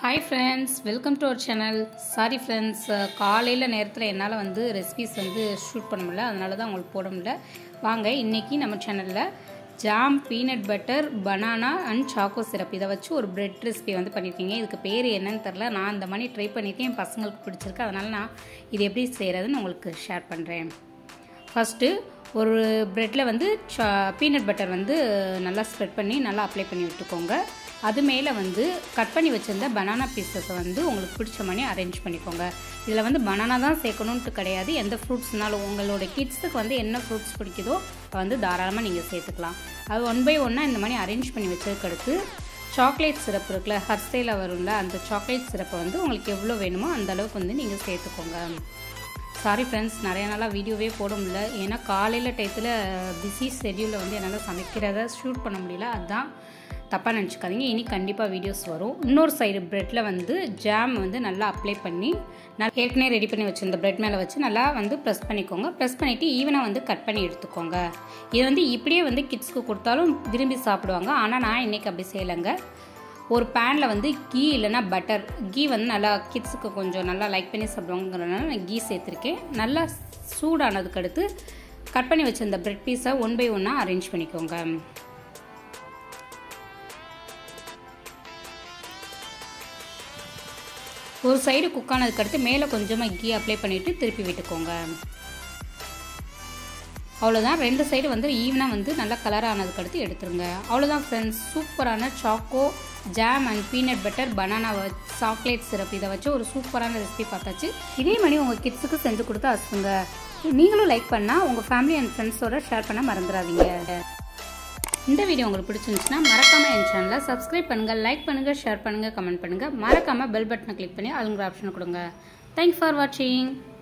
hi friends welcome to our channel sorry friends காலையில் நேரத்தில் என்னால் வந்து ரெசிபிஸ் வந்து ஷூட் பண்ண முடியல அதனால தான் உங்களுக்கு போட முடியல வாங்க இன்றைக்கி நம்ம சேனலில் jam peanut butter banana and choco syrup இதை வச்சு ஒரு பிரெட் ரெசிபி வந்து பண்ணியிருக்கீங்க இதுக்கு பேர் என்னன்னு தெரில நான் இந்த மாதிரி ட்ரை பண்ணியிருக்கேன் என் பசங்களுக்கு பிடிச்சிருக்கு அதனால் நான் இது எப்படி செய்கிறதுன்னு உங்களுக்கு ஷேர் பண்ணுறேன் ஃபஸ்ட்டு ஒரு ப்ரெட்டில் வந்து சா பீனட் பட்டர் வந்து நல்லா ஸ்ப்ரெட் பண்ணி நல்லா அப்ளை பண்ணி விட்டுக்கோங்க அது மேலே வந்து கட் பண்ணி வச்சுருந்த பனானா பீசஸை வந்து உங்களுக்கு பிடிச்ச மாதிரி அரேஞ்ச் பண்ணிக்கோங்க இதில் வந்து பனானா தான் சேர்க்கணுன்ட்டு கிடையாது எந்த ஃப்ரூட்ஸ்னாலும் உங்களோட கிட்ஸுக்கு வந்து என்ன ஃப்ரூட்ஸ் பிடிக்குதோ அதை வந்து தாராளமாக நீங்கள் சேர்த்துக்கலாம் அது ஒன் பை ஒன்னாக இந்த மாதிரி அரேஞ்ச் பண்ணி வச்சதுக்கடுத்து சாக்லேட் சிரப் இருக்குல்ல ஹர்ஸ்டையில் வரும்ல அந்த சாக்லேட் சிரப்பை வந்து உங்களுக்கு எவ்வளோ வேணுமோ அந்த அளவுக்கு வந்து நீங்கள் சேர்த்துக்கோங்க சாரி ஃப்ரெண்ட்ஸ் நிறைய நாளாக வீடியோவே போட முடியல ஏன்னா காலையில் டயத்தில் பிஸி ஷெட்யூலில் வந்து என்னால் சமைக்கிறத ஷூட் பண்ண முடியல அதுதான் தப்பாக நினச்சிக்காதீங்க இனி கண்டிப்பாக வீடியோஸ் வரும் இன்னொரு சைடு ப்ரெட்டில் வந்து ஜாம் வந்து நல்லா அப்ளை பண்ணி நான் ஏற்கனவே ரெடி பண்ணி வச்சுருந்த ப்ரெட் மேலே வச்சு நல்லா வந்து ப்ரெஸ் பண்ணிக்கோங்க ப்ரெஸ் பண்ணிவிட்டு ஈவனாக வந்து கட் பண்ணி எடுத்துக்கோங்க இது வந்து இப்படியே வந்து கிட்ஸ்க்கு கொடுத்தாலும் விரும்பி சாப்பிடுவாங்க ஆனால் நான் இன்றைக்கி அப்படி செய்யலைங்க ஒரு பேனில் வந்து கீ இல்லைன்னா பட்டர் கீ வந்து நல்லா கிட்ஸுக்கு கொஞ்சம் நல்லா லைக் பண்ணி சாப்பிடுவாங்கிறனால நான் கீ சேர்த்துருக்கேன் நல்லா சூடானதுக்கு அடுத்து கட் பண்ணி வச்சிருந்த ப்ரெட் பீஸை ஒன் பை ஒன்னாக அரேஞ்ச் பண்ணிக்கோங்க ஒரு சைடு குக் ஆனதுக்கு அடுத்து மேலே கொஞ்சமாக கீ அப்ளை பண்ணிவிட்டு திருப்பி விட்டுக்கோங்க அவ்வளோதான் ரெண்டு சைடு வந்து ஈவனாக வந்து நல்லா கலர் ஆனதுக்கு அடுத்து எடுத்துருங்க அவ்வளோதான் ஃப்ரெண்ட்ஸ் சூப்பரான choco jam and peanut butter banana chocolate syrup இதை வச்சு ஒரு சூப்பரான ரெசிபி பார்த்தாச்சு இதே மாதிரி உங்கள் கிட்ஸுக்கு செஞ்சு கொடுத்து அசுங்க நீங்களும் லைக் பண்ணால் உங்கள் ஃபேமிலி அண்ட் ஃப்ரெண்ட்ஸோட ஷேர் பண்ண மறந்துடாதீங்க இந்த வீடியோ உங்களுக்கு பிடிச்சிருந்துச்சுன்னா மறக்காமல் என் சேனலை சப்ஸ்கிரைப் பண்ணுங்கள் லைக் பண்ணுங்கள் ஷேர் பண்ணுங்கள் கமெண்ட் பண்ணுங்கள் மறக்காமல் பெல் பட்டனை கிளிக் பண்ணி அதுங்கிற ஆப்ஷன் கொடுங்க தேங்க்ஸ் ஃபார் வாட்சிங்